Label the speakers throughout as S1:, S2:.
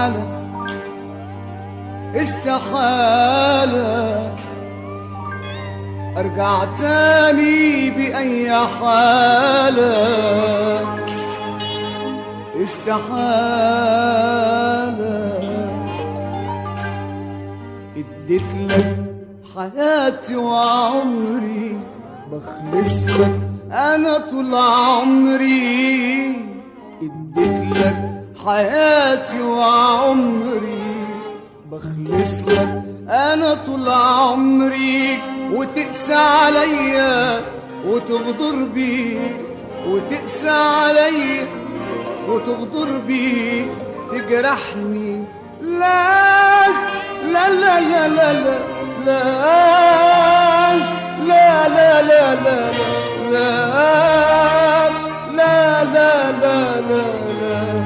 S1: استحالة استحالة ارجع تاني بأي حالة استحالة اديت لك حياتي وعمري بخلص لك انا طول عمري اديت لك حياتي وعمري بخلص لك انا طول عمري وتقسى عليا وتغدر بي وتقسى عليا وتغدر بي تجرحني لا لا لا لا لا لا لا لا لا لا لا لا لا لا لا لا لا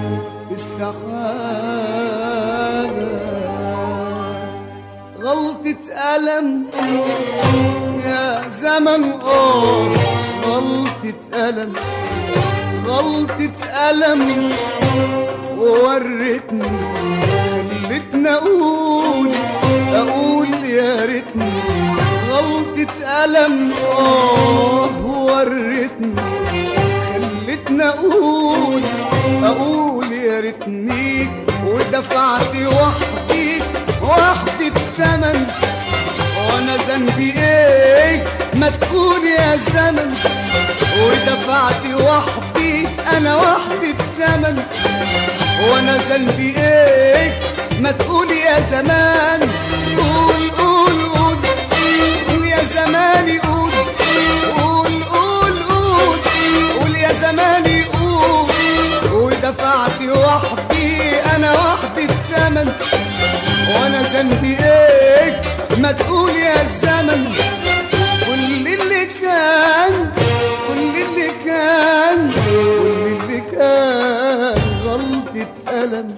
S1: استحالة غلطة ألم يا زمن آه غلطة ألم غلطة ألم وورتني خلتني أقول أقول يا ريتني غلطة ألم آه ورتني خلتني أقول أقول يا ريتني ودفعت وحدي وحدي الثمن وانا ذنبي ايه ما تقول يا زمن ودفعت وحدي انا وحدي الثمن وانا ذنبي ايه ما تقول يا زمان قول قول قول قول يا زماني قول قول قول قول قول يا زماني قول ودفعت وحدي انا وحدي الثمن وانا ذنبي ايه ما تقول يا زمن كل اللي كان كل اللي كان كل اللي كان غلطة ألم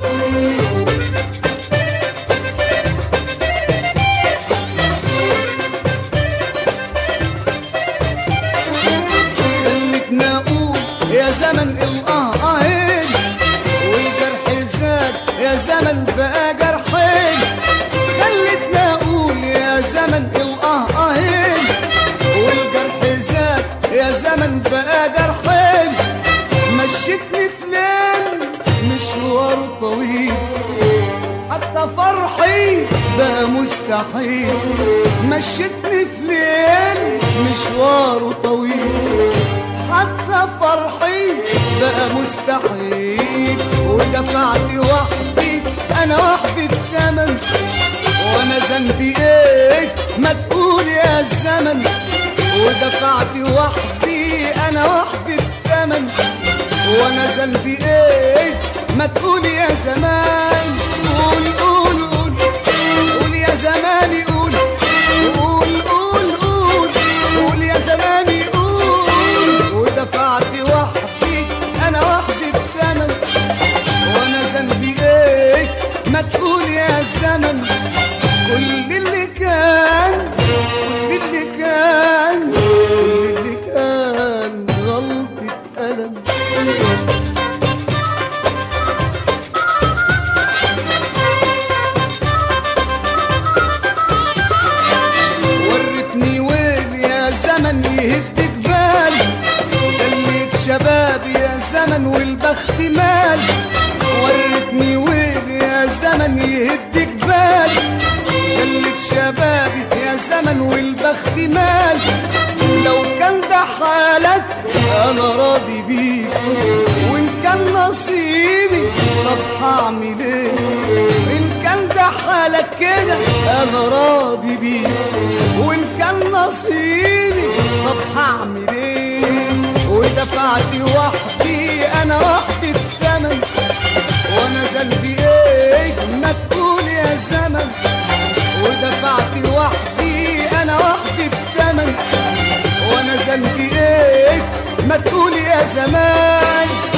S1: خلتني أقول يا زمن القهقهين والجرح زاد يا زمن بقى جرحين خلتني أقول يا زمن القهقهين والجرح زاد يا زمن بقى جرحين مشيتني في ليل مشوار طويل حتى فرحي بقى مستحيل مشيتني في ليل مشوار طويل حتى فرحي بقى مستحيل ودفعت وحدي انا وحدي الثمن وانا ذنبي ايه ما تقول يا الزمن ودفعت وحدي انا وحدي الثمن وانا ذنبي ايه ما تقول يا زمان قول قول قول قول يا زماني قول قول قول قول قول يا زماني قول ودفعت وحدي انا وحدي الثمن وانا ذنبي ايه ما تقول يا زمن كل اللي كان كل اللي كان كل اللي كان غلطة ألم ورتني ويل يا زمن يهد جبال زليت شباب يا زمن والبخت مال ورتني ويل يا زمن يهد جبال زلت شبابي يا زمن والبخت مال لو كان ده حالك انا راضي بيك وان كان نصيبي طب هعمل ايه ان كان ده حالك كده انا راضي بيك وان كان نصيبي طب هعمل ايه ودفعت وحدي انا وحدي الثمن وانا ذنبي ايه ما تقول يا زمن ودفعت وحدي انا وحدي الثمن وانا ذنبي ايه ما تقول يا زمان